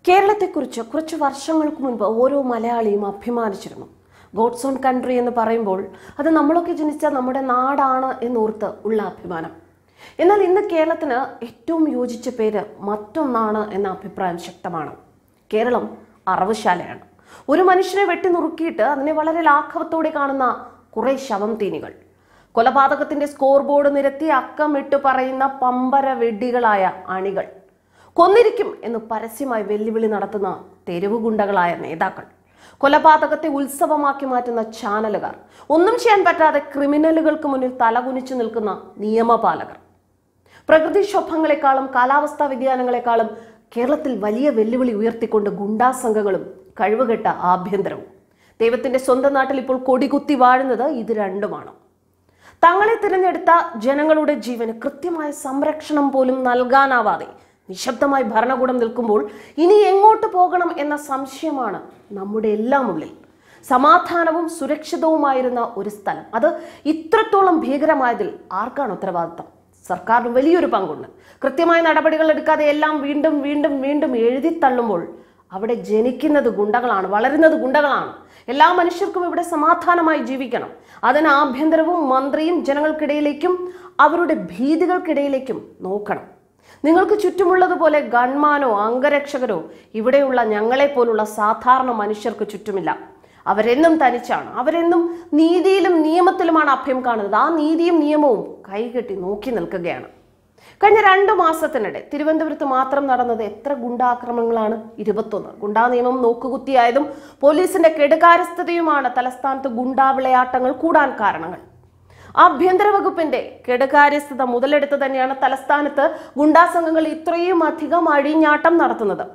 കേരളത്തെക്കുറിച്ച് കുറച്ച് വർഷങ്ങൾക്ക് മുൻപ് ഓരോ മലയാളിയും അഭിമാനിച്ചിരുന്നു ഗോഡ്സ് ഓൺ കൺട്രി എന്ന് പറയുമ്പോൾ അത് നമ്മളൊക്കെ ജനിച്ച നമ്മുടെ നാടാണ് എന്നോർത്ത് ഉള്ള അഭിമാനം എന്നാൽ ഇന്ന് കേരളത്തിന് ഏറ്റവും യോജിച്ച പേര് മറ്റൊന്നാണ് എന്ന അഭിപ്രായം ശക്തമാണ് കേരളം അറവുശാലയാണ് ഒരു മനുഷ്യനെ വെട്ടി നുറുക്കിയിട്ട് അതിനെ വളരെ ലാഘവത്തോടെ കാണുന്ന കുറെ ശവം തീനികൾ കൊലപാതകത്തിന്റെ സ്കോർ ബോർഡ് നിരത്തി അക്കമിട്ട് പറയുന്ന പമ്പര വെഡ്ഡികളായ അണികൾ കൊന്നിരിക്കും എന്ന് പരസ്യമായി വെല്ലുവിളി നടത്തുന്ന തെരുവ് ഗുണ്ടകളായ നേതാക്കൾ കൊലപാതകത്തെ ഉത്സവമാക്കി മാറ്റുന്ന ചാനലുകാർ ഒന്നും ചെയ്യാൻ പറ്റാതെ ക്രിമിനലുകൾക്ക് മുന്നിൽ തലകുനിച്ചു നിൽക്കുന്ന നിയമപാലകർ പ്രകൃതിക്ഷോഭങ്ങളെക്കാളും കാലാവസ്ഥാ വ്യതിയാനങ്ങളെക്കാളും കേരളത്തിൽ വലിയ വെല്ലുവിളി ഉയർത്തിക്കൊണ്ട് ഗുണ്ടാ സംഘങ്ങളും കഴിവുകെട്ട ആഭ്യന്തരവും ദൈവത്തിന്റെ സ്വന്തം നാട്ടിൽ ഇപ്പോൾ കൊടികുത്തി വാഴുന്നത് ഇത് രണ്ടുമാണ് തങ്ങളെ തിരഞ്ഞെടുത്ത ജനങ്ങളുടെ ജീവന് കൃത്യമായ സംരക്ഷണം പോലും നൽകാനാവാതെ നിശബ്ദമായി ഭരണകൂടം നിൽക്കുമ്പോൾ ഇനി എങ്ങോട്ട് പോകണം എന്ന സംശയമാണ് നമ്മുടെ എല്ലാം ഉള്ളിൽ സമാധാനവും സുരക്ഷിതവുമായിരുന്ന ഒരു സ്ഥലം അത് ഇത്രത്തോളം ഭീകരമായതിൽ ആർക്കാണ് ഉത്തരവാദിത്തം സർക്കാരിന് വലിയൊരു പങ്കുണ്ട് കൃത്യമായ നടപടികൾ എടുക്കാതെ എല്ലാം വീണ്ടും വീണ്ടും വീണ്ടും എഴുതി തള്ളുമ്പോൾ അവിടെ ജനിക്കുന്നത് ഗുണ്ടകളാണ് വളരുന്നത് ഗുണ്ടകളാണ് എല്ലാ മനുഷ്യർക്കും ഇവിടെ സമാധാനമായി ജീവിക്കണം അതിന് ആഭ്യന്തരവും മന്ത്രിയും ജനങ്ങൾക്കിടയിലേക്കും അവരുടെ ഭീതികൾക്കിടയിലേക്കും നോക്കണം നിങ്ങൾക്ക് ചുറ്റുമുള്ളതുപോലെ ഗൺമാനോ അംഗരക്ഷകരോ ഇവിടെയുള്ള ഞങ്ങളെപ്പോലുള്ള സാധാരണ മനുഷ്യർക്ക് ചുറ്റുമില്ല അവരെന്നും തനിച്ചാണ് അവരെന്നും നീതിയിലും നിയമത്തിലുമാണ് അഭ്യം കാണുന്നത് ആ നീതിയും നിയമവും കൈകെട്ടി നോക്കി നിൽക്കുകയാണ് കഴിഞ്ഞ രണ്ടു മാസത്തിനിടെ തിരുവനന്തപുരത്ത് മാത്രം നടന്നത് എത്ര ഗുണ്ടാക്രമണങ്ങളാണ് ഇരുപത്തൊന്ന് ഗുണ്ടാ നിയമം നോക്കുകുത്തിയായതും പോലീസിന്റെ കെടുകാര്യസ്ഥതയുമാണ് തലസ്ഥാനത്ത് ഗുണ്ടാ വിളയാട്ടങ്ങൾ കൂടാൻ കാരണങ്ങൾ ആഭ്യന്തര വകുപ്പിന്റെ കെടുകാര്യസ്ഥത മുതലെടുത്ത് തന്നെയാണ് തലസ്ഥാനത്ത് ഗുണ്ടാ സംഘങ്ങൾ ഇത്രയും അധികം അഴിഞ്ഞാട്ടം നടത്തുന്നത്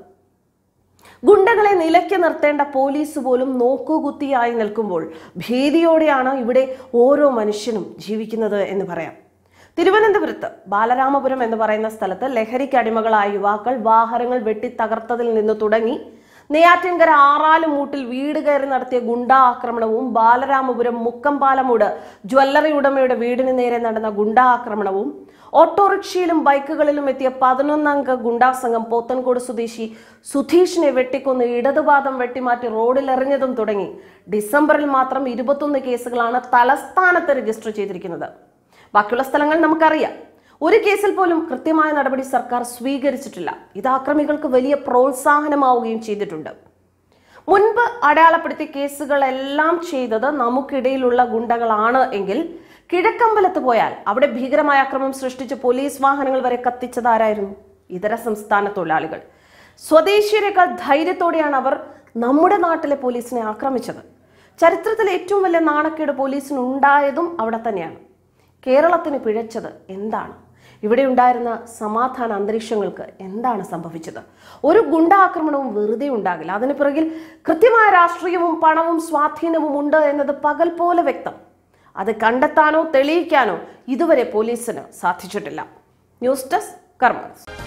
ഗുണ്ടകളെ നിലയ്ക്ക് നിർത്തേണ്ട പോലീസ് പോലും നോക്കുകുത്തിയായി നിൽക്കുമ്പോൾ ഭീതിയോടെയാണ് ഇവിടെ ഓരോ മനുഷ്യനും ജീവിക്കുന്നത് എന്ന് പറയാം തിരുവനന്തപുരത്ത് ബാലരാമപുരം എന്ന് പറയുന്ന സ്ഥലത്ത് ലഹരിക്ക് അടിമകളായ യുവാക്കൾ വാഹനങ്ങൾ വെട്ടി തകർത്തതിൽ നിന്ന് തുടങ്ങി നെയ്യാറ്റിൻകര ആറാലുമൂട്ടിൽ വീട് കയറി നടത്തിയ ഗുണ്ടാ ആക്രമണവും ബാലരാമപുരം മുക്കമ്പാലമൂട് ജ്വല്ലറി ഉടമയുടെ വീടിന് നേരെ നടന്ന ഗുണ്ടാ ആക്രമണവും ഓട്ടോറിക്ഷയിലും ബൈക്കുകളിലും എത്തിയ പതിനൊന്നംഗ ഗുണ്ടാ സംഘം പോത്തൻകോട് സ്വദേശി സുധീഷിനെ വെട്ടിക്കൊന്ന് ഇടതുപാദം വെട്ടിമാറ്റി റോഡിൽ എറിഞ്ഞതും തുടങ്ങി ഡിസംബറിൽ മാത്രം ഇരുപത്തൊന്ന് കേസുകളാണ് തലസ്ഥാനത്ത് രജിസ്റ്റർ ചെയ്തിരിക്കുന്നത് ബാക്കിയുള്ള സ്ഥലങ്ങൾ നമുക്കറിയാം ഒരു കേസിൽ പോലും കൃത്യമായ നടപടി സർക്കാർ സ്വീകരിച്ചിട്ടില്ല ഇത് ആക്രമികൾക്ക് വലിയ പ്രോത്സാഹനമാവുകയും ചെയ്തിട്ടുണ്ട് മുൻപ് അടയാളപ്പെടുത്തിയ കേസുകളെല്ലാം ചെയ്തത് നമുക്കിടയിലുള്ള ഗുണ്ടകളാണ് എങ്കിൽ കിഴക്കമ്പലത്ത് പോയാൽ അവിടെ ഭീകരമായ അക്രമം സൃഷ്ടിച്ച് പോലീസ് വാഹനങ്ങൾ വരെ കത്തിച്ചതാരായിരുന്നു ഇതര സംസ്ഥാന തൊഴിലാളികൾ സ്വദേശീയരെക്കാൾ ധൈര്യത്തോടെയാണ് അവർ നമ്മുടെ നാട്ടിലെ പോലീസിനെ ആക്രമിച്ചത് ചരിത്രത്തിലെ ഏറ്റവും വലിയ നാണക്കേട് പോലീസിന് ഉണ്ടായതും അവിടെ തന്നെയാണ് കേരളത്തിന് പിഴച്ചത് എന്താണ് ഇവിടെ ഉണ്ടായിരുന്ന സമാധാന അന്തരീക്ഷങ്ങൾക്ക് എന്താണ് സംഭവിച്ചത് ഒരു ഗുണ്ടാക്രമണവും വെറുതെ ഉണ്ടാകില്ല അതിന് പിറകിൽ കൃത്യമായ രാഷ്ട്രീയവും പണവും സ്വാധീനവും ഉണ്ട് എന്നത് പകൽ പോലെ വ്യക്തം അത് കണ്ടെത്താനോ തെളിയിക്കാനോ ഇതുവരെ പോലീസിന് സാധിച്ചിട്ടില്ല ന്യൂസ് ഡെസ്ക് കർമ്മ